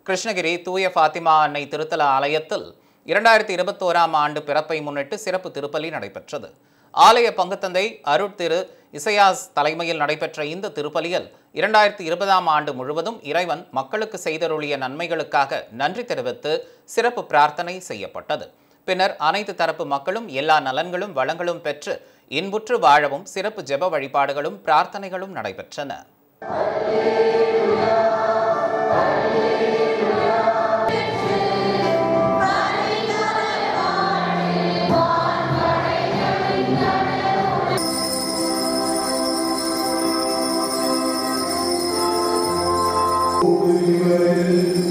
கிருஷ்ணகிரி தூய ஃபாத்திமா அன்னை திருத்தல ஆலயத்தில் இரண்டாயிரத்தி இருபத்தோராம் ஆண்டு பிறப்பை முன்னிட்டு சிறப்பு திருப்பலி நடைபெற்றது ஆலய பங்குத்தந்தை அருட்திரு இசையாஸ் தலைமையில் நடைபெற்ற இந்த திருப்பலியில் இரண்டாயிரத்தி இருபதாம் ஆண்டு முழுவதும் இறைவன் மக்களுக்கு செய்தருளிய நன்மைகளுக்காக நன்றி தெரிவித்து சிறப்பு பிரார்த்தனை செய்யப்பட்டது பின்னர் அனைத்து தரப்பு மக்களும் எல்லா நலன்களும் வளங்களும் பெற்று இன்புற்று வாழவும் சிறப்பு ஜெப வழிபாடுகளும் பிரார்த்தனைகளும் நடைபெற்றன உயிரை